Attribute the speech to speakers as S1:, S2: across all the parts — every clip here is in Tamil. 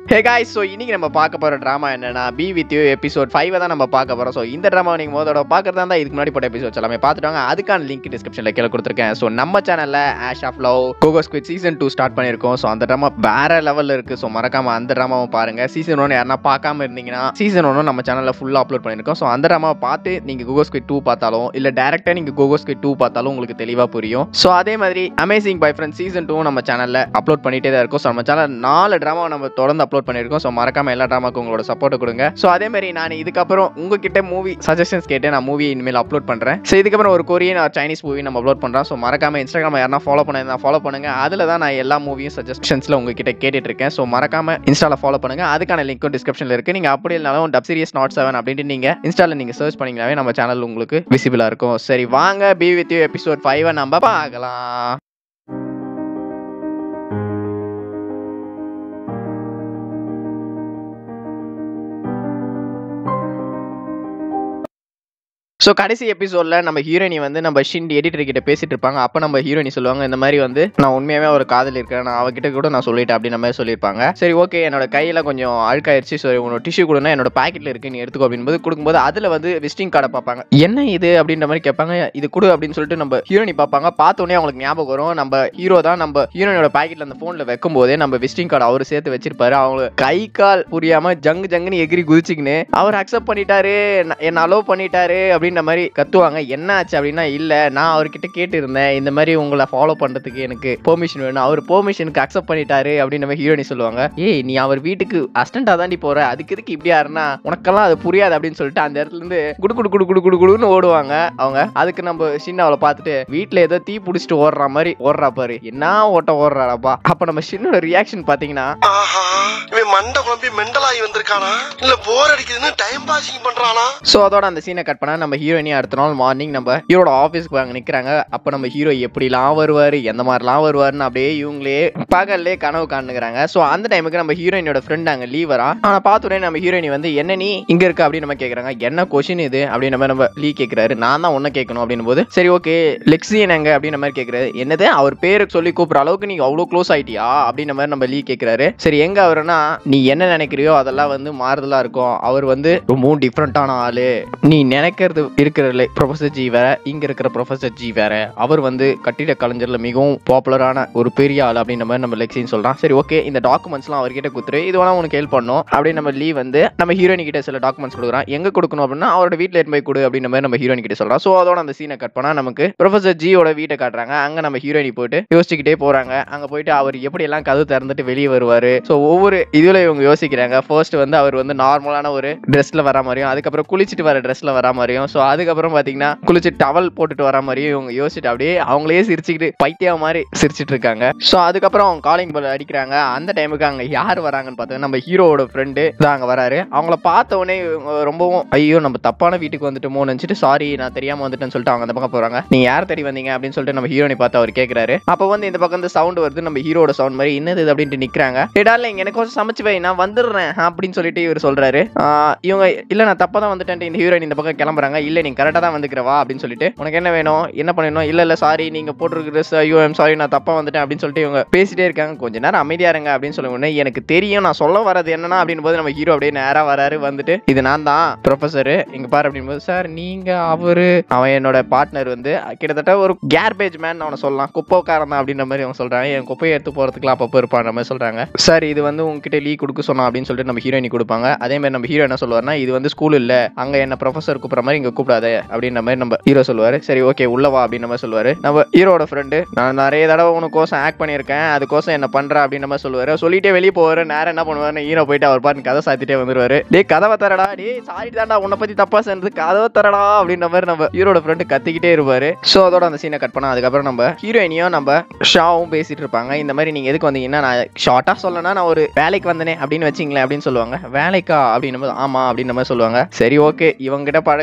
S1: ஹே காய்ஸ் ஸோ இன்னைக்கு நம்ம பார்க்க போகிற ட்ராமா என்னன்னா be with you episode five தான் நம்ம பார்க்க போகிறோம் ஸோ இந்த ட்ராமா நீங்கள் முதல்ல பார்க்குறதா இருந்தால் இதுக்கு முன்னாடி போட்ட எபிசோட்ஸ் எல்லாமே பார்த்துட்டாங்க அதுக்கான லிங்க் டிஸ்கிரிப்ஷனில் கீழே கொடுத்துருக்கேன் ஸோ நம்ம சேனலில் ash of love Koko squid season two start பண்ணியிருக்கோம் ஸோ அந்த ட்ராமா வேற லெவலில் இருக்குது ஸோ மறக்காம அந்த ட்ராமாவும் பாருங்க சீசன் ஒன்று யாருன்னா பார்க்காம இருந்தீங்கன்னா சீசன் ஒன்று நம்ம சேனலில் ஃபுல்லாக அப்லோட் பண்ணியிருக்கோம் ஸோ அந்த ட்ராமாவை பார்த்து நீங்கள் கோகோ ஸ்குவிட் டூ பார்த்தாலும் இல்லை டேரெக்டாக நீங்கள் கோகோ ஸ்குவிட் டூ பார்த்தாலும் உங்களுக்கு தெளிவாக புரியும் ஸோ அதே மாதிரி amazing boyfriend season two நம்ம சேனலில் அப்லோட் பண்ணிட்டே தான் இருக்கும் ஸோ நம்ம சேனல் நாலு ட்ராமா நம்ம தொடர்ந்து அப்லோட் பண்ணியிருக்கோம் ஸோ மறக்காம எல்லா ட்ராமாக்கும் உங்களோட சப்போர்ட் கொடுங்க ஸோ அதே மாதிரி நான் இதுக்கப்புறம் உங்ககிட்ட மூவி சஜஷன்ஸ் கேட்டு நான் மூவி இனிமேல் அப்லோட் பண்ணுறேன் ஸோ இதுக்கப்புறம் ஒரு கொரியன் ஆர் சைனீஸ் மூவி நம்ம அப்லோட் பண்ணுறோம் ஸோ மறக்காம இன்ஸ்டாகிராம் யாரா ஃபாலோ பண்ண ஃபாலோ பண்ணுங்க அதில் தான் நான் எல்லா மூவியும் சஜஷன்ஸில் உங்ககிட்ட கேட்டுட்டு இருக்கேன் ஸோ மறக்காம இன்ஸ்டால ஃபாலோ பண்ணுங்க அதுக்கான லிங்க்கும் டிஸ்கிரிப்ஷனில் இருக்கு நீங்கள் அப்படி இல்லைனாலும் டப் சீரியஸ் நாட் செவன் அப்படின்ட்டு நீங்கள் இன்ஸ்டால நீங்கள் சர்ச் பண்ணீங்கனாவே நம்ம சேனல் உங்களுக்கு விசிபிளாக இருக்கும் சரி வாங்க be with you episode five நம்ம பார்க்கலாம் ஸோ கடைசி எபிசோடில் நம்ம ஹீரோயினி வந்து நம்ம ஷிண்ட் எடிட்டர் கிட்ட பேசிட்டு இருப்பாங்க அப்போ நம்ம ஹீரோயினி சொல்லுவாங்க இந்த மாதிரி வந்து நான் உண்மையாகவே ஒரு காதல் இருக்கிறேன் நான் அவகிட்ட கூட நான் சொல்லிட்டேன் அப்படின்ற மாதிரி சொல்லியிருப்பாங்க சரி ஓகே என்னோட கையில் கொஞ்சம் அழுக்காயிருச்சு ஸோ உன்னோட டிஷ்யூ கொடுனா என்னோட பாக்கெட்டில் இருக்கு நீ எடுத்துக்கோ அப்படின்போது கொடுக்கும்போது அதில் வந்து விசிட்டிங் கார்டை பார்ப்பாங்க என்ன இது அப்படின்ற மாதிரி கேட்பாங்க இது கொடு அப்படின்னு சொல்லிட்டு நம்ம ஹீரோயினி பார்ப்பாங்க பார்த்தோன்னே அவங்களுக்கு ஞாபகம் வரும் நம்ம ஹீரோ தான் நம்ம ஹீரோயினோட பாக்கெட்டில் அந்த ஃபோனில் வைக்கும் போதே நம்ம விசிட்டிங் கார்டு அவர் சேர்த்து வச்சிருப்பாரு அவங்க கை கால் புரியாம ஜங்கு ஜங்குன்னு எகிரி குதிச்சுக்கின்னு அவர் அக்செப்ட் பண்ணிட்டாரு ந- என்ன அலோவ் பண்ணிட்டாரு அப்படின்ற மாதிரி கத்துவாங்க என்ன ஆச்சு அப்படின்னா இல்ல நான் அவர்கிட்ட கேட்டு இருந்தேன் இந்த மாதிரி உங்களை ஃபாலோ பண்றதுக்கு எனக்கு பெர்மிஷன் வேணும் அவர் பெர்மிஷனுக்கு அக்செப்ட் பண்ணிட்டாரு அப்படின்னு நம்ம ஹீரோனி சொல்லுவாங்க ஏய் நீ அவர் வீட்டுக்கு அஸ்டண்டா தாண்டி போற அதுக்கு எதுக்கு இப்படி யாருன்னா உனக்கெல்லாம் அது புரியாது அப்படின்னு சொல்லிட்டு அந்த இடத்துல இருந்து குடு குடு குடு குடு குடு குடுன்னு ஓடுவாங்க அவங்க அதுக்கு நம்ம சின்ன அவளை பார்த்துட்டு வீட்டுல ஏதோ தீ பிடிச்சிட்டு ஓடுற மாதிரி ஓடுறா பாரு என்ன ஓட்ட ஓடுறாப்பா அப்ப நம்ம சின்னோட ரியாக்ஷன் பாத்தீங்கன்னா
S2: ஆஹா இவன் மண்டை குழம்பி மெண்டலாகி வந்திருக்கானா இல்ல போர் அடிக்குதுன்னு டைம் பாசிங் பண்றானா
S1: ஸோ அதோட அந்த சீனை கட் பண்ணா நம்ம ஹீரோயினி அடுத்த நாள் மார்னிங் நம்ம ஹீரோட ஆஃபீஸ்க்கு அங்கே நிற்கிறாங்க அப்போ நம்ம ஹீரோ எப்படிலாம் வருவார் எந்த மாதிரிலாம் வருவாருன்னு அப்படியே இவங்களே பகல்லே கனவு காணுங்கிறாங்க ஸோ அந்த டைமுக்கு நம்ம ஹீரோயினோட ஃப்ரெண்ட் அங்கே லீவ் வரா ஆனால் பார்த்துடனே நம்ம ஹீரோயினி வந்து என்ன நீ இங்கே இருக்க அப்படின்னு நம்ம கேட்குறாங்க என்ன கொஷின் இது அப்படின்னு நம்ம நம்ம லீ கேட்குறாரு நான் தான் ஒன்றை கேட்கணும் அப்படின்னு போது சரி ஓகே லெக்ஸியன் எங்க அப்படின்னு மாதிரி கேட்குறாரு என்னது அவர் பேருக்கு சொல்லி கூப்பிட்ற அளவுக்கு நீங்க அவ்வளோ க்ளோஸ் ஆயிட்டியா அப்படின்ற மாதிரி நம்ம லீ கேட்குறாரு சரி எங்க அவருன்னா நீ என்ன நினைக்கிறியோ அதெல்லாம் வந்து மாறுதலா இருக்கும் அவர் வந்து ரொம்பவும் டிஃப்ரெண்டான ஆளு நீ நினைக்கிறது இருக்கிற ப்ரொஃபசர் ஜி வேற இங்க இருக்கிற ப்ரொஃபசர் ஜி வேற அவர் வந்து கட்டிட கலைஞர்ல மிகவும் பாப்புலரான ஒரு பெரிய ஆள் அப்படின்ற மாதிரி நம்ம லெக்ஸின்னு சொல்றான் சரி ஓகே இந்த டாக்குமெண்ட்ஸ்லாம் அவர்கிட்ட குத்துரு இது வேணா உனக்கு ஹெல்ப் பண்ணும் அப்படின்னு நம்ம லீ வந்து நம்ம ஹீரோயின் கிட்ட சில டாக்குமெண்ட்ஸ் கொடுக்குறான் எங்க கொடுக்கணும் அப்படின்னா அவரோட வீட்டில் எடுத்து போய் கொடு அப்படின்ற மாதிரி நம்ம ஹீரோயின் கிட்ட சொல்றோம் ஸோ அதோட அந்த சீனை கட் பண்ணா நமக்கு ப்ரொஃபசர் ஜியோட வீட்டை காட்டுறாங்க அங்க நம்ம ஹீரோயினி போயிட்டு யோசிச்சுக்கிட்டே போறாங்க அங்க போயிட்டு அவர் எப்படி எல்லாம் கதவு திறந்துட்டு வெளியே வருவாரு ஸோ ஒவ்வொரு இதுல இவங்க யோசிக்கிறாங்க ஃபர்ஸ்ட் வந்து அவர் வந்து நார்மலான ஒரு ட்ரெஸ்ல வர மாதிரியும் அதுக்கப்புறம் குளிச்சுட்டு வர ட்ரெஸ்ல வர மாதிரியும் ஸோ அதுக்கப்புறம் பாத்தீங்கன்னா குளிச்சு டவல் போட்டுட்டு வர மாதிரியும் இவங்க யோசிச்சுட்டு அப்படியே அவங்களே சிரிச்சுக்கிட்டு பைத்தியம் மாதிரி சிரிச்சிட்டு இருக்காங்க ஸோ அதுக்கப்புறம் அவங்க காலிங் பெல் அடிக்கிறாங்க அந்த டைமுக்கு அங்க யார் வராங்கன்னு பார்த்தா நம்ம ஹீரோவோட ஃப்ரெண்டு தான் அங்க வராரு அவங்கள பார்த்த உடனே இவங்க ரொம்பவும் ஐயோ நம்ம தப்பான வீட்டுக்கு வந்துட்டோமோ நினைச்சிட்டு சாரி நான் தெரியாம வந்துட்டேன்னு சொல்லிட்டு அவங்க அந்த பக்கம் போறாங்க நீங்க யார் தேடி வந்தீங்க அப்படின்னு சொல்லிட்டு நம்ம ஹீரோனை பார்த்து அவர் கேட்கறாரு அப்போ வந்து இந்த பக்கம் இந்த சவுண்ட் வருது நம்ம ஹீரோட சவுண்ட் மாதிரி என்னது இது அப்படின்ட்டு நிக்கிறாங்க ஏடால எனக்கு கொஞ்சம் சமைச்சு வை நான் வந்துடுறேன் அப்படின்னு சொல்லிட்டு இவர் சொல்றாரு ஆஹ் இவங்க இல்ல நான் தப்பா தான் வந்துட்டேன் இந்த ஹீரோயின் இந்த பக்கம் கிளம்புறாங்க இல்ல நீங்க கரெக்டா தான் வந்துக்கிறவா அப்படின்னு சொல்லிட்டு உனக்கு என்ன வேணும் என்ன பண்ணணும் இல்ல இல்ல சாரி நீங்க போட்டிருக்க ட்ரெஸ் ஐயோ ஐம் சாரி நான் தப்பா வந்துட்டேன் அப்படின்னு சொல்லிட்டு இவங்க பேசிட்டே இருக்காங்க கொஞ்ச நேரம் அமைதியா இருங்க அப்படின்னு சொல்ல உடனே எனக்கு தெரியும் நான் சொல்ல வரது என்னன்னா அப்படின்னு போது நம்ம ஹீரோ அப்படியே நேரா வராரு வந்துட்டு இது நான் தான் ப்ரொஃபசர் இங்க பாரு அப்படின்னு போது சார் நீங்க அவரு அவன் என்னோட பார்ட்னர் வந்து கிட்டத்தட்ட ஒரு கேர்பேஜ் மேன் அவனை சொல்லலாம் குப்பைக்காரன் தான் அப்படின்ற மாதிரி அவங்க சொல்றாங்க என் குப்பையை எடுத்து போறதுக்குலாம் அப்பப்போ இருப்பான்ற மாதிரி சொல்றாங்க சார் இது வந்து உங்ககிட்ட லீ கொடுக்க சொன்னா அப்படின்னு சொல்லிட்டு நம்ம ஹீரோயினி கொடுப்பாங்க அதே மாதிரி நம்ம ஹீரோ என்ன சொல்லுவாருன்னா இது வந்து ஸ்கூல் இல்ல அங்க என்ன ப்ரொஃபசர் கூப்பிடுற மாதிரி இங்க கூப்பிடாத அப்படின்ற மாதிரி நம்ம ஹீரோ சொல்லுவாரு சரி ஓகே உள்ளவா அப்படின்ற மாதிரி சொல்லுவாரு நம்ம ஹீரோட ஃப்ரெண்டு நான் நிறைய தடவை உனக்கோசம் ஆக்ட் பண்ணியிருக்கேன் அதுக்கோசம் என்ன பண்ற அப்படின்ற மாதிரி சொல்லுவாரு சொல்லிட்டே வெளியே போவாரு நேரம் என்ன பண்ணுவாரு ஹீரோ போயிட்டு அவர் பாட்டு கதை சாத்திட்டே வந்துருவாரு டேய் கதவை தரடா டேய் சாரி தான்டா உன்னை பத்தி தப்பா சேர்ந்து கதவை தரடா அப்படின்ற மாதிரி நம்ம ஹீரோட ஃப்ரெண்டு கத்திக்கிட்டே இருப்பாரு ஸோ அதோட அந்த சீனை கட் பண்ணா அதுக்கப்புறம் நம்ம ஹீரோயினியும் நம்ம ஷாவும் பேசிட்டு இருப்பாங்க இந்த மாதிரி நீங்க எதுக்கு வந்தீங்கன்னா நான் ஷார்ட்டா சொல்லனா நான் ஒரு வேலைக்கு வந்தனே அப்படின்னு வச்சிங்களேன் அப்படின்னு சொல்லுவாங்க வேலைக்கா அப்படின்னும் போது ஆமா அப்படின்ற மாதிரி சொல்லுவாங்க சரி ஓகே இவங்க கிட்ட பழகுறது ரொம்ப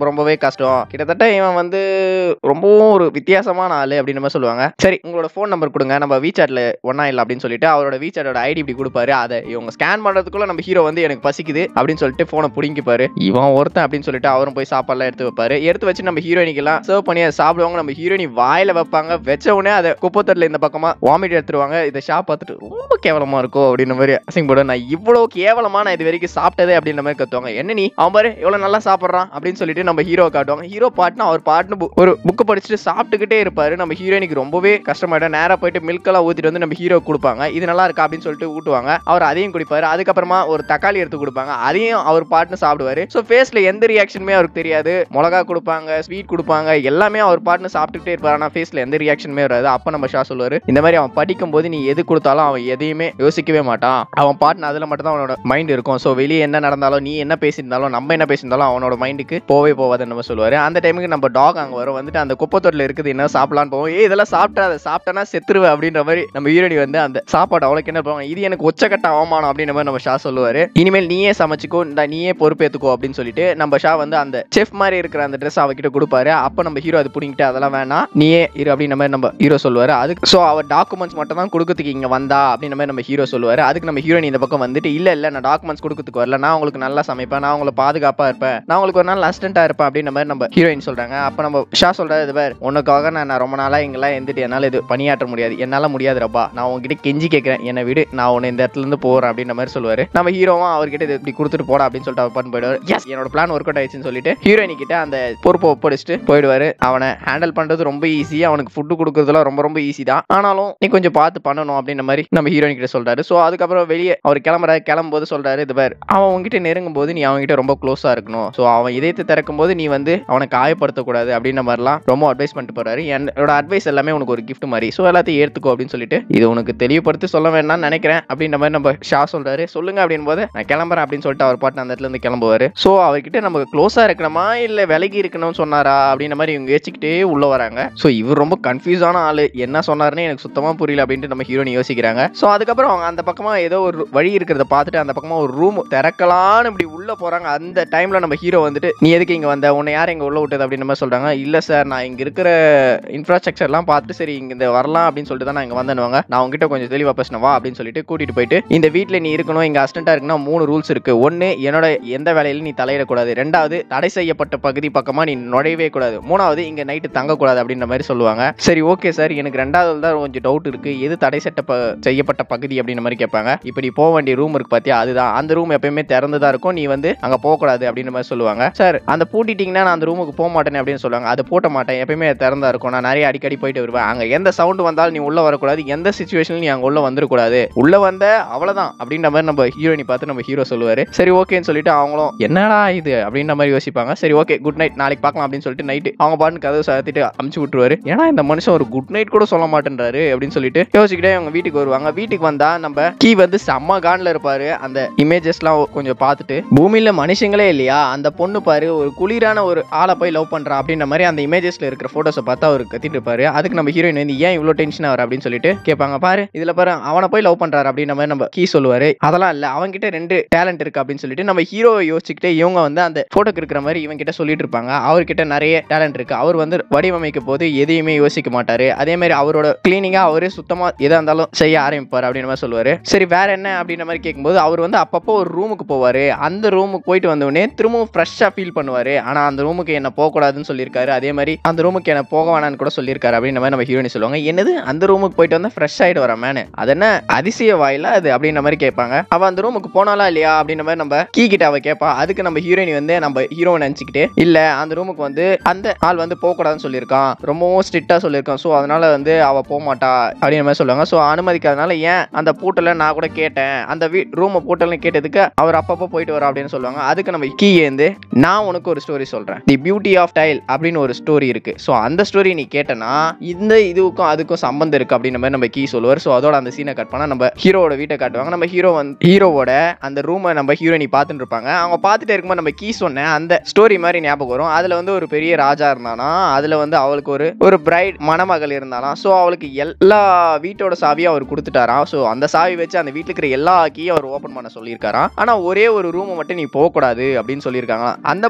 S1: ரொம்பவே கஷ்டம் கிட்டத்தட்ட இவன் வந்து ரொம்பவும் ஒரு வித்தியாசமான ஆளு அப்படின்னு மாதிரி சொல்லுவாங்க சரி உங்களோட ஃபோன் நம்பர் கொடுங்க நம்ம வீசாட்ல ஒன்னா இல்லை அப்படின்னு சொல்லிட்டு அவரோட வீசாட்டோட ஐடி இப்படி கொடுப்பாரு அதை இவங்க ஸ்கேன் பண்றதுக்குள்ள நம்ம ஹீரோ வந்து எனக்கு பசிக்குது அப்படின்னு சொல்லிட்டு போனை பிடிங்கிப்பாரு இவன் ஒருத்தன் அப்படின்னு சொல்லிட்டு அவரும் போய் சாப்பாடுலாம் எடுத்து வைப்பாரு எடுத்து வச்சு நம்ம ஹீரோயினிக்கெல்லாம் சர்வ் பண்ணி அதை சாப்பிடுவாங்க நம்ம ஹீரோயினி வாயில வைப்பாங்க வச்ச உடனே அதை குப்பத்தட்டில் இந்த பக்கமா வாமிட் எடுத்துருவாங்க இதை ஷாப் பார்த்துட்டு ரொம்ப கேவலமா இருக்கும் அப்படின்ற மாதிரி அசிங்கப்பட நான் இவ்வளவு கேவலமா நான் இது வரைக்கும் சாப்பிட்டதே அப்படின்ற மாதிரி கத்துவாங்க என்ன நீ அவன் பாரு எவ்வளவு நல்லா சாப்பிடுறான் அப்படின்னு சொல்லிட்டு நம்ம ஹீரோ காட்டுவாங்க ஹீரோ பாட்டுனா அவர் பாட்டுன்னு bu- ஒரு புக்கு படிச்சுட்டு சாப்பிட்டுக்கிட்டே இருப்பாரு நம்ம ஹீரோயினுக்கு ரொம்பவே கஷ்டமாயிடும் நேரா போயிட்டு மில்க் எல்லாம் ஊத்திட்டு வந்து நம்ம ஹீரோ கொடுப்பாங்க இது நல்லா இருக்கா அப்படின்னு சொல்லிட்டு ஊட்டுவாங்க அவர் அதையும் குடிப்பாரு அதுக்கப்புறமா ஒரு தக்காளி எடுத்து கொடுப்பாங்க அதையும் அவர் பாட்டுன்னு சாப்பிடுவாரு ஸோ ஃபேஸ்ல எந்த ரியாக்ஷனுமே அவருக்கு தெரியாது மிளகா கொடுப்பாங்க ஸ்வீட் கொடுப்பாங்க எல்லாமே அவர் பாட்டுன்னு சாப்பிட்டுட்டே இருப்பாரு ஆனா ஃபேஸ்ல எந்த ரியாக்ஷனுமே வராது அப்ப நம்ம ஷா சொல்லுவாரு இந்த மாதிரி அவன் படிக்கும் போது நீ எது கொடுத்தாலும் அவன் எதையுமே யோசிக்கவே மாட்டான் அவன் பாட்டுன்னு அதுல மட்டும் தான் அவனோட மைண்ட் இருக்கும் ஸோ வெளியே என்ன நடந்தாலும் நீ என்ன பேசியிருந்தாலும் நம்ம என்ன பேசியிருந்தாலும் அவனோட மைண்டுக்கு போவே போவாதுன்னு நம்ம சொல்லுவாரு அந்த டைமுக்கு நம்ம டாக் அங்க வரும் வந்துட்டு அந்த குப்பத்தொட்டில் இருக்குது என்ன சாப்பிடலான்னு போவோம் ஏய் இதெல்லாம் சாப்பிட்டா அதை சாப்பிட்டனா செத்துருவேன் அப்படின்ற மாதிரி நம்ம ஹீரோனி வந்து அந்த சாப்பாடு அவ்வளோக்கு என்ன பண்ணுவாங்க இது எனக்கு உச்சக்கட்ட அவமானம் அப்படின்ற மாதிரி நம்ம ஷா சொல்லுவாரு இனிமேல் நீயே சமைச்சுக்கோ இந்த நீயே பொறுப்பேத்துக்கோ அப்படின்னு சொல்லிட்டு நம்ம ஷா வந்து அந்த செஃப் மாதிரி இருக்கிற அந்த ட்ரெஸ் அவகிட்ட கொடுப்பாரு அப்ப நம்ம ஹீரோ அது பிடிங்கிட்டு அதெல்லாம் வேணாம் நீயே இரு அப்படின்ற மாதிரி நம்ம ஹீரோ சொல்லுவாரு அதுக்கு ஸோ அவர் டாக்குமெண்ட்ஸ் மட்டும் தான் கொடுக்கறதுக்கு இங்க வந்தா அப்படின்ற மாதிரி நம்ம ஹீரோ சொல்லுவாரு அதுக்கு நம்ம ஹீரோயின் இந்த பக்கம் வந்துட்டு இல்ல இல்ல நான் டாக்குமெண்ட்ஸ் கொடுக்கறதுக்கு வரல நான் உங்களுக்கு நல்லா சமைப்பேன் நான் உங்களை பாதுகாப்பா இருப்பேன் நான் உங்களுக்கு ஒரு நாள் அசிஸ்டண்டா இருப்பேன் அப்படின்ற மாதிரி நம்ம ஹீரோயின் சொல்றாங்க அப்ப நம்ம ஷா சொல்றாரு இது பார் உனக்காக நான் நான் ரொம்ப நாளா இங்கெல்லாம் எந்திட்டு என்னால இது பணியாற்ற முடியாது என்னால முடியாது ரப்பா நான் உங்ககிட்ட கெஞ்சி கேட்கறேன் என்னை விடு நான் உன்னை இந்த இடத்துல இருந்து போறேன் அப்படின்ற மாதிரி சொல்லுவாரு நம்ம ஹீரோவும் அவர்கிட்ட இது இப்படி கொடுத்துட்டு போடா அப்படின்னு சொல்லிட்டு அவர் பண்ணி போயிடுவாரு எஸ் என்னோட பிளான் ஒர்க் அவுட் ஆயிடுச்சுன்னு சொல்லிட்டு ஹீரோயின் கிட்ட அந்த பொறுப்பை ஒப்படைச்சிட்டு போயிடுவாரு அவனை ஹேண்டில் பண்றது ரொம்ப ஈஸி அவனுக்கு ஃபுட்டு கொடுக்கறதுலாம் ரொம்ப ரொம்ப ஈஸி தான் ஆனாலும் நீ கொஞ்சம் பார்த்து பண்ணணும் அப்படின்ற மாதிரி நம்ம ஹீரோயின் கிட்ட சொல்றாரு ஸோ அதுக்கப்புறம் வெளியே அவர் கிளம்புறாரு கிளம்பும்போது சொல்றாரு இது பார் அவன் உங்ககிட்ட நெருங்கும் போது நீ அவன்கிட்ட ரொம்ப க்ளோஸா இருக்கணும் ஸோ அவன் இதயத்தை திறக்கும் போது நீ வந்து அவனை காயப்படுத்தக்கூடாது அப்படின்ற மாதிரிலாம் ரொம்ப அட்வைஸ் பண்ணிட்டு போறாரு என்னோட அட்வைஸ் எல்லாமே உனக்கு ஒரு gift மாதிரி ஸோ எல்லாத்தையும் ஏத்துக்கோ அப்படின்னு சொல்லிட்டு இது உனக்கு தெளிவுபடுத்தி சொல்ல வேண்டாம்னு நினைக்கிறேன் அப்படின்ற மாதிரி நம்ம ஷா சொல்றாரு சொல்லுங்க அப்படின் போது நான் கிளம்புறேன் அப்படின்னு சொல்லிட்டு அவர் பாட்டு அந்த இடத்துல இருந்து கிளம்புவாரு ஸோ அவர்கிட்ட நம்ம க்ளோஸா இருக்கணுமா இல்ல விலகி இருக்கணும்னு சொன்னாரா அப்படின்ற மாதிரி இவங்க யோசிச்சுக்கிட்டே உள்ள வராங்க ஸோ இவர் ரொம்ப கன்ஃபியூஸான ஆளு என்ன சொன்னாருன்னு எனக்கு சுத்தமா புரியல அப்படின்ட்டு நம்ம ஹீரோனி யோசிக்கிறாங்க ஸோ அதுக்கப்புறம் அவங்க அந்த பக்கமா ஏதோ ஒரு வழி இருக்கிறத பார்த்துட்டு அந்த பக்கமா ஒரு ரூம் திறக்கலான்னு இப்படி உள்ள போறாங்க அந்த டைம்ல நம்ம ஹீரோ வந்துட்டு நீ எதுக்கு இங்க வந்த உன்னை யார் இங்க உள்ள விட்டது அப்படின்ற மாதிரி சொல்றாங்க இல்ல சார் நான் இங்க இருக்கிற இன்ஃப்ராஸ்ட்ரக்சர்லாம் பார்த்துட்டு சரி இங்க இந்த வரலாம் அப்படின்னு சொல்லிட்டு தான் நான் இங்க வந்தேனுவாங்க நான் உங்ககிட்ட கொஞ்சம் தெளிவா பேசினேன் வா அப்படின்னு சொல்லிட்டு கூட்டிட்டு போயிட்டு இந்த வீட்ல நீ இருக்கணும் இங்க அசிஸ்டண்டா இருக்குன்னா மூணு ரூல்ஸ் இருக்கு ஒன்னு என்னோட எந்த வேலையிலும் நீ தலையிடக்கூடாது ரெண்டாவது தடை செய்யப்பட்ட பகுதி பக்கமா நீ நுழையவே கூடாது மூணாவது இங்க நைட்டு தங்கக்கூடாது அப்படின்ற மாதிரி சொல்லுவாங்க சரி ஓகே சார் எனக்கு ரெண்டாவது தான் கொஞ்சம் டவுட் இருக்கு எது தடை சட்ட ப- செய்யப்பட்ட பகுதி அப்படின்ற மாதிரி கேட்பாங்க இப்போ நீ போக வேண்டிய ரூம் இருக்கு பாத்தியா அதுதான் அந்த ரூம் எப்பயுமே திறந்து தான் இருக்கும் நீ வந்து அங்க போக கூடாது அப்படின்ற மாதிரி சொல்லுவாங்க சார் அந்த பூட்டிட்டீங்கன்னா நான் அந்த ரூமுக்கு போக மாட்டேன் அப்படின்னு சொல்லுவாங்க அதை பூட்ட மாட்டேன் எப்பயுமே அது திறந்தா இருக்கும் நான் நிறைய அடிக்கடி போயிட்டு வருவேன் அங்க எந்த சவுண்ட் வந்தாலும் நீ உள்ள வரக்கூடாது எந்த சுச்சுவேஷன்ல நீ அங்க உள்ள வந்துடக்கூடாது உள்ள வந்த அவ்வளவுதான் அப்படின்ற மாதிரி நம்ம ஹீரோயினி பார்த்து நம்ம ஹீரோ சொல்லுவாரு சரி ஓகேன்னு சொல்லிட்டு அவங்களும் என்னடா இது அப்படின்ற மாதிரி யோசிப்பாங்க சரி ஓகே குட் நைட் நாளைக்கு பார்க்கலாம் அப்படின்னு சொல்லிட்டு நைட்டு அவங்க பாட்டு கதவு சாத்திட்டு அமுச்சு விட்டுருவாரு ஏன்னா இந்த மனுஷன் ஒரு குட் நைட் கூட சொல்ல மாட்டேன்றாரு அப்படின்னு சொல்லிட்டு யோசிச்சுக்கிட்டே அவங்க வீட்டுக்கு வருவாங்க வீட்டுக்கு வந்தா நம்ம கீ வந்து செம்ம கான்ல இருப்பாரு அந்த இமேஜஸ்லாம் கொஞ்சம் பார்த்துட்டு பூமியில மனுஷங்களே இல்லையா அந்த பொண்ணு பாரு ஒரு குளிரான ஒரு ஆளை போய் லவ் பண்றா அப்படின்ற மாதிரி அந்த இமேஜஸ்ல இருக்கிற போட்டோஸை பார்த்து அவர் கத்திட்டு இருப்பாரு அதுக்கு நம்ம ஹீரோயின் வந்து ஏன் இவ்வளவு டென்ஷன் ஆகிற அப்படின்னு சொல்லிட்டு கேட்பாங்க பாரு இதுல பாரு அவனை போய் லவ் பண்றாரு அப்படின்ற மாதிரி நம்ம கீ சொல்லுவாரு அதெல்லாம் இல்ல அவன்கிட்ட ரெண்டு டேலண்ட் இருக்கு அப்படின்னு சொல்லிட்டு நம்ம ஹீரோவை யோசிச்சுக்கிட்டே இவங்க வந்து அந்த போட்டோக்கு இருக்கிற மாதிரி இவங்க கிட்ட சொல்லிட்டு இருப்பாங்க அவர்கிட்ட நிறைய டேலண்ட் இருக்கு அவர் வந்து வடிவமைக்க போது எதையுமே யோசிக்க மாட்டாரு அதே மாதிரி அவரோட கிளீனிங்கா அவரே சுத்தமா எதா இருந்தாலும் செய்ய ஆரம்பிப்பாரு அப்படின்ற மாதிரி சொல்லுவாரு சரி வேற என்ன அப்படின்ற மாதிரி கேட்கும்போது அவர் வந்து அப்பப்போ ஒரு ரூமுக்கு போவாரு அந்த ரூமுக்கு போயிட்டு வந்த உடனே திரும்பவும் ஃப்ரெஷ்ஷா ஃபீல் பண்ணுவாரு ஆனா அந்த ரூமுக்கு என்ன போக கூடாதுன்னு சொல்லியிருக்காரு அதே மாதிரி அந்த ரூமுக்கு என்ன போக வேணாம்னு கூட சொல்லியிருக்காரு அப்படின்ற மாதிரி நம்ம ஹீரோனி சொல்லுவாங்க என்னது அந்த ரூமுக்கு போயிட்டு வந்தா ஃப்ரெஷ் ஆயிட்டு வரேன் மேனு அது என்ன அதிசய வாயில அது அப்படின்ற மாதிரி கேட்பாங்க அவ அந்த ரூமுக்கு போனாலா இல்லையா அப்படின்ற மாதிரி நம்ம கீ கிட்ட அவ கேட்பா அதுக்கு நம்ம ஹீரோயினி வந்து நம்ம ஹீரோவை நினைச்சுக்கிட்டு இல்ல அந்த ரூமுக்கு வந்து அந்த ஆள் வந்து போக கூடாதுன்னு சொல்லியிருக்கான் ரொம்பவும் ஸ்ட்ரிக்டா சொல்லியிருக்கான் ஸோ அதனால வந்து அவ போக மாட்டா அப்படின்ற மாதிரி சொல்லுவாங்க ஸோ அனுமதிக்காதனால ஏன் அந்த பூட்டல நான் கூட கேட்டேன் அந்த வீ ரூமை பூட்டல்னு கேட்டதுக்கு அவர் அப்பப்போ போயிட்டு வரா அப்படின்னு சொல்லுவாங்க அதுக்கு நம்ம கீ ஏந்து நான் உனக்கு ஒரு ஸ்டோரி சொல்றேன் தி பியூட்டி ஆஃப் டைல் அப்படின்னு ஒரு ஸ்டோரி இருக்கு ஸோ அந்த ஸ்டோரி நீ கேட்டனா இந்த இதுக்கும் அதுக்கும் சம்பந்தம் இருக்கு அப்படின்ற மாதிரி நம்ம கீ சொல்லுவார் ஸோ அதோட அந்த சீனை கட் பண்ணா நம்ம ஹீரோவோட வீட்டை காட்டுவாங்க நம்ம ஹீரோ வந்து ஹீரோவோட அந்த ரூமை நம்ம ஹீரோயினி பார்த்துட்டு இருப்பாங்க அவங்க பார்த்துட்டு இருக்கும்போது நம்ம கீ சொன்ன அந்த ஸ்டோரி மாதிரி ஞாபகம் வரும் அதுல வந்து ஒரு பெரிய ராஜா இருந்தானா அதுல வந்து அவளுக்கு ஒரு ஒரு பிரைட் மணமகள் இருந்தாலாம் ஸோ அவளுக்கு எல்லா வீட்டோட சாவியும் அவர் கொடுத்துட்டாராம் ஸோ அந்த சாவி வச்சு அந்த வீட்டில் இருக்கிற எல்லா கீயும் அவர் ஓப்பன் பண்ண சொல்லியிருக்காராம் ஆனா ஒரே ஒரு ரூமை மட்டும் நீ போகக்கூடாது அப்படின்னு சொல்லியிருக்காங்களாம் அந்த பொண்ணும்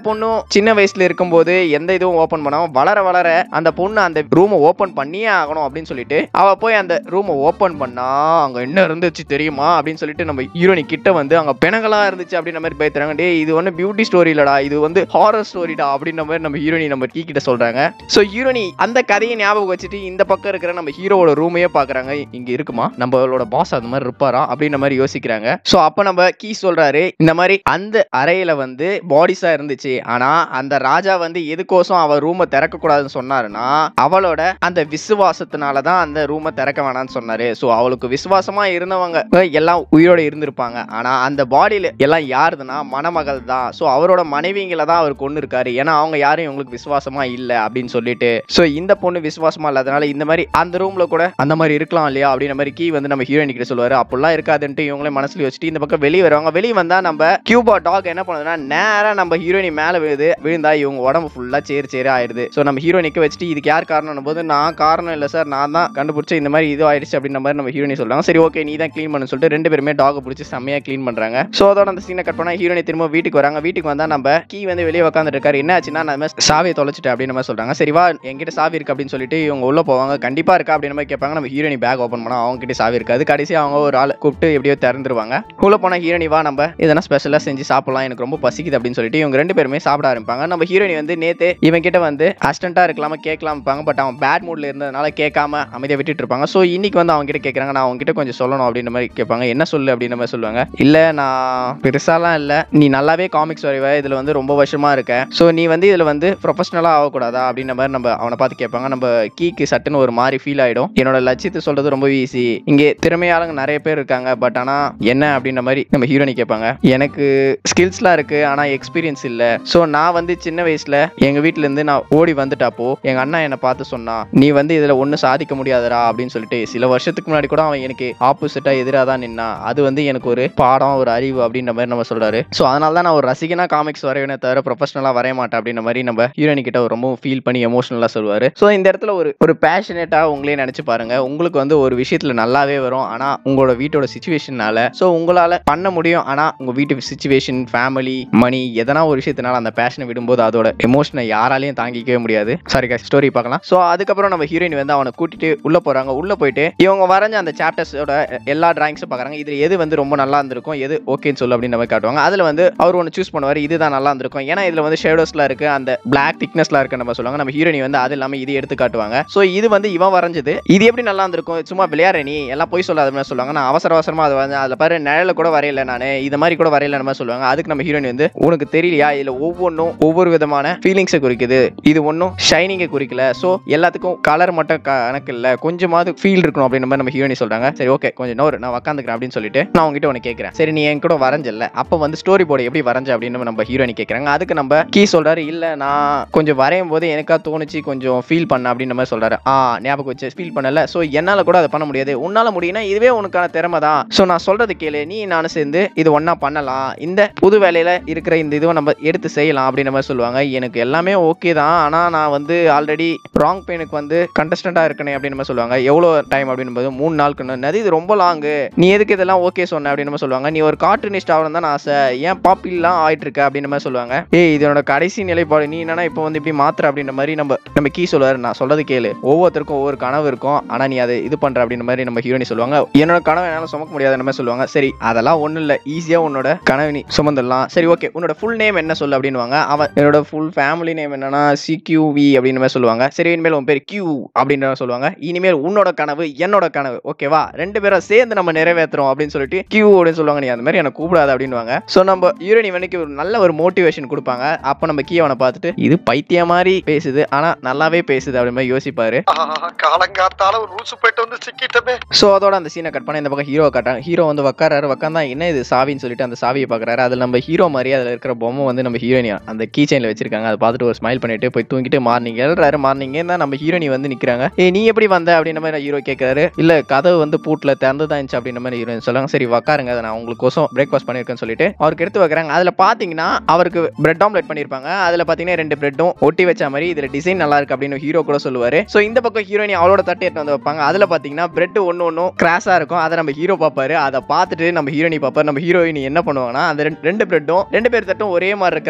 S1: சின்ன வயசுல இருக்கும்போது எந்த இதுவும் ஓபன் பண்ணாம வளர வளர அந்த பொண்ணு அந்த ரூமை ஓபன் பண்ணியே ஆகணும் அப்படின்னு சொல்லிட்டு அவ போய் அந்த ரூமை ஓபன் பண்ணா அங்க என்ன இருந்துச்சு தெரியுமா அப்படின்னு சொல்லிட்டு நம்ம ஹீரோனி கிட்ட வந்து அங்க பிணங்களா இருந்துச்சு அப்படின்ற மாதிரி பயத்துறாங்க டே இது ஒண்ணு பியூட்டி ஸ்டோரி இல்லடா இது வந்து ஹாரர் ஸ்டோரிடா அப்படின்ற மாதிரி நம்ம ஹீரோனி நம்ம கீ கிட்ட சொல்றாங்க சோ ஹீரோனி அந்த கதையை ஞாபகம் வச்சுட்டு இந்த பக்கம் இருக்கிற நம்ம ஹீரோவோட ரூமையே பாக்குறாங்க இங்க இருக்குமா நம்மளோட பாஸ் அந்த மாதிரி இருப்பாரா அப்படின்ற மாதிரி யோசிக்கிறாங்க சோ அப்ப நம்ம கீ சொல்றாரு இந்த மாதிரி அந்த அறையில வந்து பாடிஸா இருந்துச்சு ஆனா அந்த ராஜா வந்து எதுக்கோசம் அவ ரூமை திறக்க கூடாதுன்னு சொன்னாருன்னா அவளோட அந்த விசுவாசத்தினால தான் அந்த ரூமை திறக்க வேணாம்னு சொன்னாரு சோ அவளுக்கு விசுவாசமா இருந்தவங்க அஹ், எல்லாம் உயிரோட இருந்திருப்பாங்க ஆனா அந்த பாடியில எல்லாம் யாருதுன்னா மணமகள் தான் சோ அவரோட மனைவிங்களை தான் அவர் கொண்டு இருக்காரு ஏன்னா அவங்க யாரும் இவங்களுக்கு விசுவாசமா இல்ல அப்படின்னு சொல்லிட்டு சோ இந்த பொண்ணு விசுவாசமா இல்லாதனால இந்த மாதிரி அந்த ரூம்ல கூட அந்த மாதிரி இருக்கலாம் இல்லையா அப்படின்ற மாதிரி கீ வந்து நம்ம ஹீரோயின் கிட்ட சொல்லுவாரு அப்படிலாம் இருக்காதுன்ட்டு இவங்களே மனசுல வச்சுட்டு இந்த பக்கம் வெளியே வருவாங்க வெளியே வந்தா நம்ம கியூபா டாக் என்ன பண்ணுதுன்னா நேரா நம்ம ஹீரோயினி மேல விழுது விழுந்தா இவங்க உடம்பு ஃபுல்லா சேர் சேரா ஆயிடுது சோ நம்ம ஹீரோயினிக்கு வச்சுட்டு இதுக்கு யார் காரணம் போது நான் காரணம் இல்ல சார் நான் தான் கண்டுபிடிச்ச இந்த மாதிரி இது ஆயிடுச்சு அப்படின்ற மாதிரி நம்ம ஹீரோயினி சொல்றாங்க சரி ஓகே நீ தான் க்ளீன் பண்ணு சொல்லிட்டு ரெண்டு பேருமே டாக் பிடிச்சி செம்மையா க்ளீன் பண்றாங்க சோ அதோட அந்த சீனை கட் பண்ணா ஹீரோயினி திரும்ப வீட்டுக்கு வராங்க வீட்டுக்கு வந்தா நம்ம கீ வந்து வெளியே உட்காந்துட்டு இருக்காரு என்ன ஆச்சுன்னா நான் இந்த மாதிரி சாவியை தொலைச்சிட்டேன் அப்படின்னு மாதிரி சொல்றாங்க சரி வா என்கிட்ட சாவி இருக்கு அப்படின்னு சொல்லிட்டு இவங்க உள்ள போவாங்க கண்டிப்பா இருக்கா அப்படின்னு மாதிரி கேட்பாங்க நம்ம ஹீரோனி பேக் ஓப்பன் பண்ணா அவங்க கிட்ட சாவி இருக்காது கடைசி அவங்க ஒரு ஆள் கூப்பிட்டு எப்படியோ திறந்துருவாங்க உள்ள போனா ஹீரோனி வா நம்ம எதனா ஸ்பெஷலா செஞ்சு சாப்பிடலாம் எனக்கு ரொம்ப பசிக்குது அப்படின்னு சொல்லிட்டு இவங்க ரெண்டு பேருமே சாப்பிட ஆரம்பிப்பாங்க நம்ம ஹீரோனி வந்து நேத்து இவன் கிட்ட வந்து அசிஸ்டண்டா இருக்கலாம கேட்கலாம் இருப்பாங்க பட் அவன் பேட் மூட்ல இருந்ததுனால கேட்காம அமைதியா விட்டுட்டு இருப்பாங்க ஸோ இன்னைக்கு வந்து அவங்க கிட்ட கேட்கறாங்க நான் அவங்க கிட்ட கொஞ்சம் சொல்லணும் அப்படின்ற மாதிரி கேட்பாங்க என்ன சொல்லு அப்படின்ற மாதிரி சொல்லுவாங்க இல்ல நான் பெருசாலாம் இல்ல நீ நல்லாவே காமிக்ஸ் வரைவ இதுல வந்து ரொம்ப வருஷமா இருக்க ஸோ நீ வந்து இதுல வந்து ப்ரொஃபஷனலா ஆகக்கூடாதா அப்படின்ற மாதிரி நம்ம அவனை பார்த்து கேட்பாங்க நம்ம கீக்கு சட்டுன்னு ஒரு மாதிரி ஃபீல் ஆயிடும் என்னோட லட்சியத்தை சொல்றது ரொம்ப ஈஸி இங்கே திறமையாளங்க நிறைய பேர் இருக்காங்க பட் ஆனா என்ன அப்படின்ற மாதிரி நம்ம ஹீரோனி கேட்பாங்க எனக்கு ஸ்கில்ஸ்லாம் இருக்கு ஆனா எக்ஸ்பீரியன்ஸ் இல்ல ஸோ நான் வந்து சின்ன வயசுல எங்க வீட்ல இருந்து நான் ஓடி வந்துட்டப்போ எங்க அண்ணா என்னை பார்த்து சொன்னான் நீ வந்து இதுல ஒன்றும் சாதிக்க முடியாதடா அப்படின்னு சொல்லிட்டு சில வருஷத்துக்கு முன்னாடி கூட அவன் எனக்கு ஆப்போசிட்டா எதிராக தான் நின்னான் அது வந்து எனக்கு ஒரு பாடம் ஒரு அறிவு அப்படின்ற மாதிரி நம்ம சொல்றாரு ஸோ அதனால தான் நான் ஒரு ரசிகனா காமிக்ஸ் வரைவேனே தவிர ப்ரொஃபஷனலாக வரைய மாட்டேன் அப்படின்ற மாதிரி நம்ம ஹீரோனி கிட்ட ரொம்ப ஃபீல் பண்ணி எமோஷனலாக சொல்லுவாரு ஸோ இந்த இடத்துல ஒரு ஒரு பேஷனேட்டாக உங்களே நினைச்சு பாருங்க உங்களுக்கு வந்து ஒரு விஷயத்துல நல்லாவே வரும் ஆனா உங்களோட வீட்டோட சுச்சுவேஷனால ஸோ உங்களால பண்ண முடியும் ஆனா உங்க வீட்டு சுச்சுவேஷன் ஃபேமிலி மணி எதனா ஒரு விஷயத்தினால அந்த பேஷனை விடும்போது அதோட எமோஷனை யாராலையும் தாங்கிக்கவே முடியாது சாரி ஸ்டோரி பார்க்கலாம் ஸோ அதுக்கப்புறம் நம்ம ஹீரோயின் வந்து அவனை கூட்டிட்டு உள்ள போறாங்க உள்ள போயிட்டு இவங்க வரைஞ்ச அந்த சாப்டர்ஸோட எல்லா டிராயிங்ஸும் பார்க்குறாங்க இதுல எது வந்து ரொம்ப நல்லா இருந்திருக்கும் எது ஓகேன்னு சொல்லு அப்படின்னு நம்ம காட்டுவாங்க அதுல வந்து அவர் ஒன்று சூஸ் பண்ணுவார் இதுதான் நல்லா இருந்திருக்கும் ஏன்னா இதுல வந்து ஷேடோஸ்லாம் இருக்கு அந்த பிளாக் திக்னஸ்லாம் இருக்கு நம்ம சொல்லுவாங்க நம்ம ஹீரோனி வந்து அது இல்லாம இது எடுத்து காட்டுவாங்க ஸோ இது வந்து இவன் வரைஞ்சது இது எப்படி நல்லா இருந்திருக்கும் சும்மா விளையாடுற நீ எல்லாம் போய் சொல்லாத மாதிரி சொல்லுவாங்க நான் அவசர அவசரமா அதை வந்து அதில் பாரு நிழல கூட வரையல நான் இது மாதிரி கூட வரையல நம்ம சொல்லுவாங்க அதுக்கு நம்ம ஹீரோனி வந்து உனக்கு தெரியலையா இதுல ஒவ்வொன்றும் ஒவ்வொரு விதமான ஃபீலிங்ஸை குறிக்குது இது ஒன்றும் ஷைனிங்கை குறிக்கல ஸோ எல்லாத்துக்கும் கலர் மட்டும் கணக்கு இல்லை கொஞ்சமாவது ஃபீல் இருக்கணும் அப்படின்ற மாதிரி நம்ம ஹீரோனி சொல்றாங்க சரி ஓகே கொஞ்சம் நோர் நான் உட்காந்துக்கிறேன் அப்படின்னு சொல்லிட்டு நான் உங்ககிட்ட உனக்கு கேட்குறேன் சரி நீ என் கூட வரைஞ்சல அப்போ வந்து ஸ்டோரி போர்டு எப்படி வரைஞ்ச அப்படின்னு நம்ம ஹீரோனி கேட்குறாங்க அதுக்கு நம்ம கீ சொல்றாரு இல்ல நான் கொஞ்சம் வரையும் போது எனக்கா தோணுச்சு கொஞ்சம் ஃபீல் பண்ண அப்படின்ற மாதிரி சொல்றாரு ஆ ஞாபகம் வச்சு ஃபீல் பண்ணல ஸோ என்னால கூட அதை பண்ண முடியாது உன்னால முடியும்னா இதுவே உனக்கான திறமை தான் ஸோ நான் சொல்றது கேளு நீ நானும் சேர்ந்து இது ஒண்ணா பண்ணலாம் இந்த புது வேலையில இருக்கிற இந்த இதுவை நம்ம எடுத்து செய்யலாம் அப்படின்ற மாதிரி சொல்லுவாங்க எனக்கு எல்லாமே ஓகே தான் ஆனா நான் வந்து ஆல்ரெடி ராங் பெயினுக்கு வந்து கண்டஸ்டண்டா இருக்கனே அப்படின்னு மாதிரி சொல்லுவாங்க எவ்வளோ டைம் அப்படின்னு போது மூணு நாளுக்கு என்னது இது ரொம்ப லாங்கு நீ எதுக்கு இதெல்லாம் ஓகே சொன்ன அப்படின்னு மாதிரி சொல்லுவாங்க நீ ஒரு கார்ட்டூனிஸ்ட் ஆகணும் தான் ஆசை ஏன் பாப்பிலாம் ஆயிட்டு இருக்க அப்படின்னு மாதிரி சொல்லுவாங்க ஏய் இதனோட கடைசி நிலைப்பாடு நீ என்னன்னா இப்போ வந்து இப்படி மாத்துற அப்படின்ற மாதிரி நம்ம நம்ம கீ சொல்லுவாரு நான் சொல்றது கேளு ஒவ்வொருத்தருக்கும் ஒவ்வொரு கனவு இருக்கும் ஆனா நீ அதை இது பண்ற அப்படின்ற மாதிரி நம்ம ஹீரோனி சொல்லுவாங்க என்னோட கனவு என்னால சுமக்க முடியாத மாதிரி சொல்லுவாங்க சரி அதெல்லாம் ஒண்ணும் இல்ல ஈஸியா உன்னோட கனவு நீ சுமந்துடலாம் சரி ஓகே உன்னோட ஃபுல் நேம் என்ன சொல்லு அப்படின்னுவாங்க அவன் என்னோட ஃபுல் ஃபேமிலி நேம் என்னன்னா சிக்யூவி அப்படின்னு மாதிரி சொல்லுவாங்க சரி இனிமேல் உன் பேர் கியூ அப்படின்னு சொல்லுவாங்க இனிமேல் உன்னோட கனவு என்னோட கனவு ஓகேவா ரெண்டு பேரும் சேர்ந்து நம்ம நிறைவேற்றுறோம் அப்படின்னு சொல்லிட்டு கியூ அப்படின்னு சொல்லுவாங்க நீ அந்த மாதிரி எனக்கு கூப்பிடாத அப்படின்னுவாங்க ஸோ நம்ம ஹீரோனி வனைக்கு ஒரு நல்ல ஒரு மோட்டிவேஷன் கொடுப்பாங்க அப்போ நம்ம கீவனை பார்த்துட்டு இது பைத்திய மாதிரி பேசுது ஆனா நல்லாவே பேசுது அப்படி மாதிரி யோசிப்பாரு
S2: ஆஹா, காலங்காத்தால ஒரு ரூசு போயிட்டு வந்து சிக்கிட்டமே
S1: ஸோ அதோட அந்த சீனை கட் பண்ணி இந்த பக்கம் ஹீரோ காட்டாங்க ஹீரோ வந்து உக்காராரு உக்காந்தா என்ன இது சாவின்னு சொல்லிட்டு அந்த சாவியை பார்க்குறாரு அதில் நம்ம ஹீரோ மாதிரி அதில் இருக்கிற பொம்மை வந்து நம்ம ஹீரோனியா அந்த கீ செயினில் வச்சிருக்காங்க அதை பார்த்துட்டு ஒரு ஸ்மைல் பண்ணிட்டு போய் தூங்கிட்டு மார்னிங் எழுறாரு மார்னிங் தான் நம்ம ஹீரோனி வந்து நிற்கிறாங்க ஏ நீ எப்படி வந்த அப்படின்ற மாதிரி ஹீரோ கேட்குறாரு இல்லை கதவு வந்து பூட்டில் திறந்து தான் இருந்துச்சு அப்படின்ற மாதிரி ஹீரோயின் சொல்லுவாங்க சரி உக்காருங்க அதை நான் உங்களுக்கோசம் பிரேக்ஃபாஸ்ட் பண்ணியிருக்கேன்னு சொல்லிட்டு அவருக்கு எடுத்து வைக்கிறாங்க அதில் பார்த்தீங்கன்னா அவருக்கு பிரெட் ஆம்லெட் பண்ணியிருப்பாங்க அதில் பார்த்தீங்கன்னா ரெண்டு பிரெட்டும் ஒட்டி வச்ச மாதிரி இதில் டிசைன் நல்லா இருக்கு அப்படின்னு ஹீரோ கூட சொல்லுவாரு ஸோ இந்த பக்கம் ஹீரோயினி அவளோட தட்டு எடுத்து வந்து வைப்பாங்க அதில் பார்த்தீங்கன்னா பிரெட் ஒன்று ஒன்றும் கிராஸாக இருக்கும் அதை நம்ம ஹீரோ பார்ப்பாரு அதை பார்த்துட்டு நம்ம ஹீரோயினி பார்ப்பாரு நம்ம ஹீரோயினி என்ன பண்ணுவாங்கன்னா அந்த ரெண்டு- ரெண்டு பிரெட்டும் ரெண்டு பேர் தட்டும் ஒரே மாதிரி இருக்கிற மாதிரி க்ளோஸ்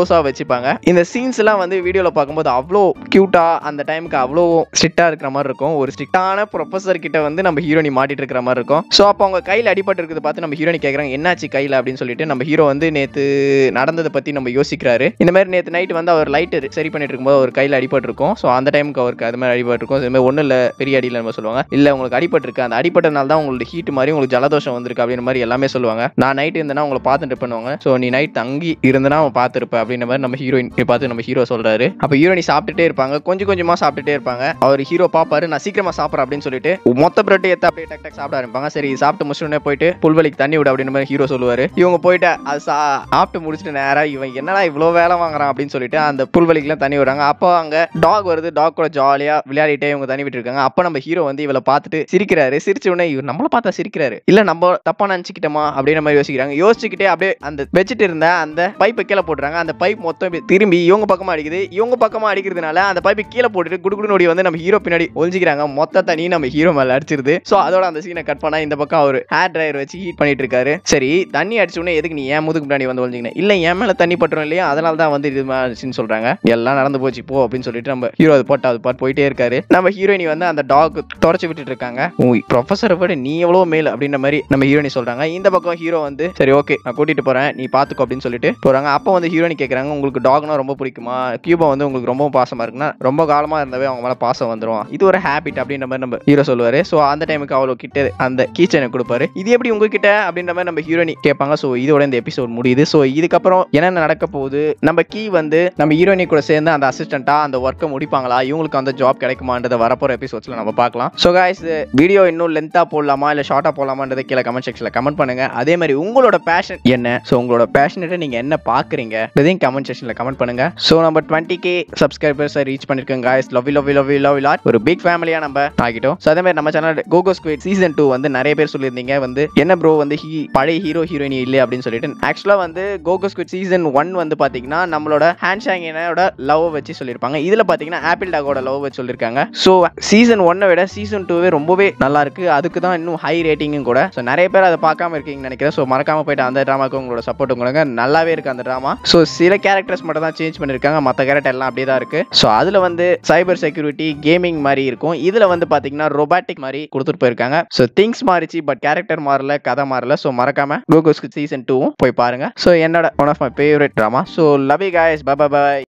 S1: க்ளோஸாக வச்சுப்பாங்க இந்த சீன்ஸ் எல்லாம் வந்து வீடியோவில் பார்க்கும்போது அவ்வளோ க்யூட்டா அந்த டைமுக்கு அவ்வளோ ஸ்ட்ரிக்டாக இருக்கிற மாதிரி இருக்கும் ஒரு ஸ்ட்ரிக்டான ப்ரொஃபஸர் கிட்ட வந்து நம்ம ஹீரோனி மாட்டிட்டு இருக்கிற மாதிரி இருக்கும் ஸோ அப்போ அவங்க கையில் அடிபட்டு இருக்கிறத பார்த்து நம்ம ஹீரோனி கேட்குறாங்க என்னாச்சு கையில் அப்படின்னு சொல்லிட்டு நம்ம ஹீரோ வந்து நேற்று நடந்ததை பற்றி நம்ம யோசிக்கிறாரு இந்த மாதிரி நேற்று நைட் வந்து அவர் லைட்டு சரி பண்ணிட்டு இருக்கும்போது அவர் கையில் அடிபட்டு இருக்கும் ஸோ அந்த டைமுக்கு அவருக்கு அது மாதிரி அடிபட்டு இருக்கும் இது மாதிரி ஒன்றும் இல்லை பெரிய அடியில் நம்ம சொல்லுவாங்க இல்லை உங்களுக்கு அடிபட்டு இருக்கு அந்த அடிபட்டனால தான் உங்களுக்கு ஹீட் மாதிரி உங்களுக்கு ஜலதோஷம் வந்திருக்கு அப்படின்ற மாதிரி எல்லாமே சொல்லுவாங்க நான் நைட் இருந்தேன்னா உங்களை பார்த்துட்டு பண்ணுவாங்க ஸோ நீ நைட் தங்கி இருந்தனா அவன் பார்த்துருப்ப அப்படின்ற மாதிரி நம்ம ஹீரோயின் பார்த்து நம்ம ஹீரோ சொல்றாரு அப்போ ஹீரோனி சாப்பிட்டுட்டே இருப்பாங்க கொஞ்சம் கொஞ்சமாக சாப்பிட்டுட்டே இருப்பாங்க அவர் ஹீரோ பாப்பாரு நான் சீக்கிரமா சாப்பிட்றேன் அப்படின்னு சொல்லிட்டு மொத்த பிரெட் ஏற்ற அப்படியே டக் டக் சாப்பிட ஆரம்பிப்பாங்க சரி சாப்பிட்டு முடிச்சுடனே போயிட்டு புல்வெளிக்கு தண்ணி விடு அப்படின்ற மாதிரி ஹீரோ சொல்லுவாரு இவங்க போயிட்டு அது சா சாப்பிட்டு முடிச்சுட்டு நேரா இவன் என்னடா இவ்வளோ வேலை வாங்குறான் அப்படின்னு சொல்லிட்டு அந்த புல்வெளிக்கெல்லாம் தண்ணி விடுறாங்க அப்போ அங்க டாக் வருது டாக் கூட ஜாலியா விளையாடிட்டே இவங்க தண்ணி விட்டு இருக்காங்க அப்போ நம்ம ஹீரோ வந்து இவளை பார்த்துட்டு சிரிக்கிறாரு சிரிச்ச உடனே இவர் நம்மள பார்த்தா சிரிக்கிறாரு இல்ல நம்ம தப்பா நினைச்சுக்கிட்டோமா அப்படின்ற மாதிரி யோசிக்கிறாங்க யோசிச்சுக்கிட்டே அப்படியே அந்த வச்சுட்டு இருந்த அந்த பைப்பை கீழே போட்டுறாங்க அந்த பைப் மொத்தம் இப்படி திரும்பி இவங்க பக்கமா அடிக்குது இவங்க பக்கமா அடிக்கிறதுனால அந்த பைப்பை கீழே போட்டுட்டு குடுகுடு ஓடி வந்து நம்ம ஹீரோ பின்னாடி ஒழிஞ்சிக்கிறாங்க மொத்த தண்ணி நம்ம ஹீரோ மேல அடிச்சிருது சோ அதோட அந்த சீனை கட் பண்ணா இந்த பக்கம் அவர் ஹேர் ட்ரையர் வச்சு ஹீட் பண்ணிட்டு இருக்காரு சரி தண்ணி அடிச்ச உடனே எதுக்கு நீ ஏன் முதுகு முன்னாடி வந்து ஒழிஞ்சிக்கின இல்ல என் மேல தண்ணி பட்டுரும் இல்லையா அதனால தான் வந்து இது மாதிரின்னு சொல்றாங்க எல்லாம் நடந்து போச்சு போ அப்படின்னு சொல்லிட்டு நம்ம ஹீரோ அது போட்டு அது பாட்டு போயிட்டே இருக்காரு நம்ம ஹீரோயினி வந்து அந்த டாக் தொடச்சு விட்டுட்டு இருக்காங்க ப்ரொஃபஸரை விட நீ எவ்வளவு மேல் அப்படின்ற மாதிரி நம்ம ஹீரோயினி சொல்றாங்க இந்த பக்கம் ஹீரோ வந்து சரி ஓகே நான் கூட்டிட்டு போறேன் நீ பாத்துக்கோ அப்படின்னு சொல்லிட்டு போறாங்க அப்போ வந்து ஹீரோயினி கேக்குறாங்க உங்களுக்கு டாக்னா ரொம்ப பிடிக்குமா கியூபா வந்து உங்களுக்கு ரொம்ப பாசமா இருக்குன்னா ரொம்ப காலமா இருந்தவே அவங்க மேல பாசம் வந்துரும் இது ஒரு ஹேபிட் அப்படின்ற மாதிரி நம்ம ஹீரோ சொல்லுவாரு ஸோ அந்த டைமுக்கு அவ்வளோ கிட்ட அந்த கீச்சனை கொடுப்பாரு இது எப்படி உங்ககிட்ட அப்படின்ற மாதிரி நம்ம ஹீரோயினி கேட்பாங்க ஸோ இதோட இந்த எபிசோட் முடியுது ஸோ இதுக்கப்புறம் என்னென்ன நடக்க போகுது நம்ம கீ வந்து நம்ம ஹீரோயினி கூட சேர்ந்து அந்த அசிஸ்டண்டா அந்த ஒர்க்கை முடிப்பாங்களா இவங்களுக்கு அந்த ஜாப் கிடைக்குமான்றத வரப்போற எபிசோட்ஸ்ல நம்ம பார்க்கலாம் ஸோ guys வீடியோ இன்னும் லென்த்தா போடலாமா இல்ல ஷார்ட்டா போடலாமான்றதை கீழே கமெண்ட் செக்ஷன்ல கமெண்ட் பண்ணுங்க அதே மாதிரி உங்களோட பேஷன் என்ன ஸோ உங்களோட பேஷனட்டை நீங்க என்ன பாக்குறீங்க இதையும் கமெண்ட் செக்ஷன்ல கமெண்ட் பண்ணுங்க ஸோ நம்ம டுவெண்ட்டி கே சப்ஸ்கிரைபர்ஸ் ரீச் பண்ணிருக்கோம் guys love love love love lot ஒரு பிக் ஃபேமிலியா நம்ம ஆகிட்டோம் ஸோ அதே மாதிரி நம்ம channel Koko squid season two வந்து நிறைய பேர் சொல்லியிருந்தீங்க வந்து என்ன ப்ரோ வந்து he பழைய ஹீரோ ஹீரோயினி இல்லை அப்படின்னு சொல்லிட்டு ஆக்சுவலா வந்து கோகோ ஸ்குவிட் சீசன் ஒன் வந்து பாத்தீங்கன்னா நம்மளோட ஹேண்ட் ஷாங்கினோட லவ் வச்சு சொல்லியிருப்பாங்க இதுல பாத்தீங்கன்னா ஆப்பிள் டாகோட லவ் வச்சு சொல்லியிருக்காங்க ஸோ சீசன் ஒன்னை விட சீசன் டூவே ரொம்பவே நல்லா இருக்கு அதுக்கு தான் இன்னும் ஹை ரேட்டிங்கும் கூட ஸோ நிறைய பேர் அதை பார்க்காம இருக்கீங்கன்னு நினைக்கிறேன் ஸோ மறக்காம போயிட்டு அந்த ட்ராமாக்கு உங்களோட சப்போர்ட் உங்களுக்கு நல்லாவே இருக்கு அந்த ட்ராமா ஸோ சில கேரக்டர்ஸ் மட்டும் தான் சேஞ்ச் பண்ணிருக்காங்க மற்ற கேரக்டர் எல்லாம் அப்படியே தான் இருக்கு ஸோ அதுல வந்து சைபர் செக்யூரிட்டி கேமிங் மாதிரி இருக்கும் இதுல வந்து பாத்தீங்கன்னா ரொபாட்டிக் மாதிரி கொடுத்துட்டு போயிருக்காங்க ஸோ திங்ஸ் மாறிச்சு பட் கேரக்டர் மாறல கதை மாறல ஸோ மறக்காம கோகோஸ்க்கு சீசன் டூவும் போய் பாருங்க ஸோ என்னோட one of my favourite drama so love you guys bye bye bye